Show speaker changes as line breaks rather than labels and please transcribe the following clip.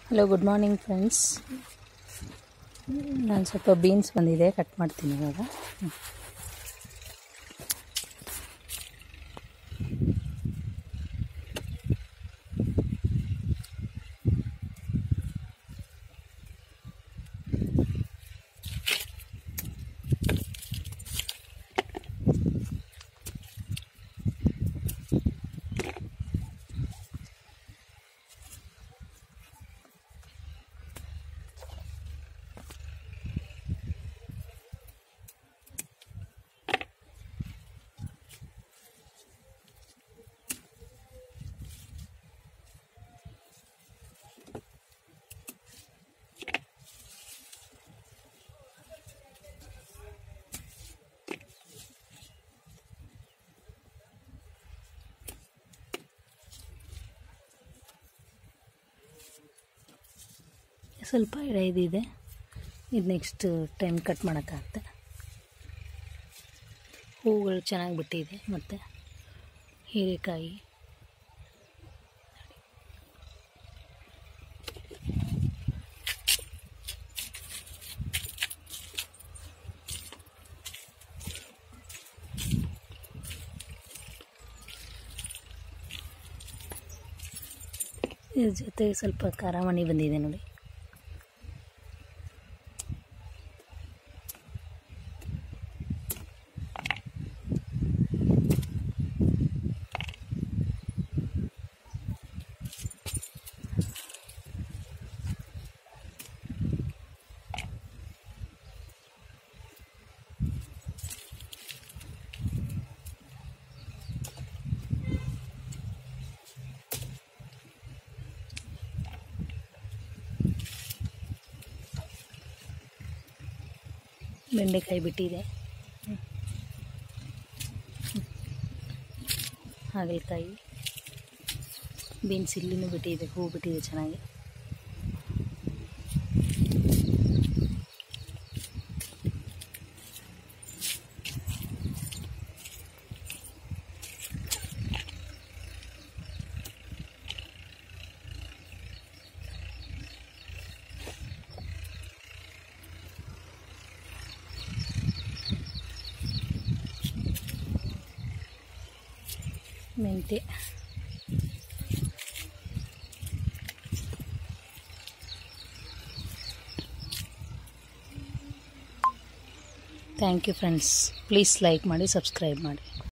Hello good morning friends ನಾನು ಸ್ವಲ್ಪ beans ಬಂದಿದೆ ಕಟ್ ಮಾಡ್ತೀನಿ ಇವಾಗ ಹ್ಮ್. ಸ್ವಲ್ಪ ಎಡ ಇದಿದೆ ಇದು ನೆಕ್ಸ್ಟ್ ಟೈಮ್ ಕಟ್ ಮಾಡೋಕ್ಕಾಗುತ್ತೆ ಹೂಗಳು ಚೆನ್ನಾಗಿ ಬಿಟ್ಟಿದೆ ಮತ್ತು ಹೀರೆಕಾಯಿ ಇದ್ರ ಜೊತೆ ಸ್ವಲ್ಪ ಖಾರಮಣಿ ಬಂದಿದೆ ನೋಡಿ ಬೆಂಡೆಕಾಯಿ ಬಿಟ್ಟಿದೆ ಹಾಗಲಕಾಯಿ ಬೀನ್ಸ್ ಇಲ್ಲಿನೂ ಬಿಟ್ಟಿದೆ ಹೂ ಬಿಟ್ಟಿದೆ ಚೆನ್ನಾಗಿ ಮೆಂತ್ಯ thank you friends please like ಮಾಡಿ ಸಬ್ಸ್ಕ್ರೈಬ್ ಮಾಡಿ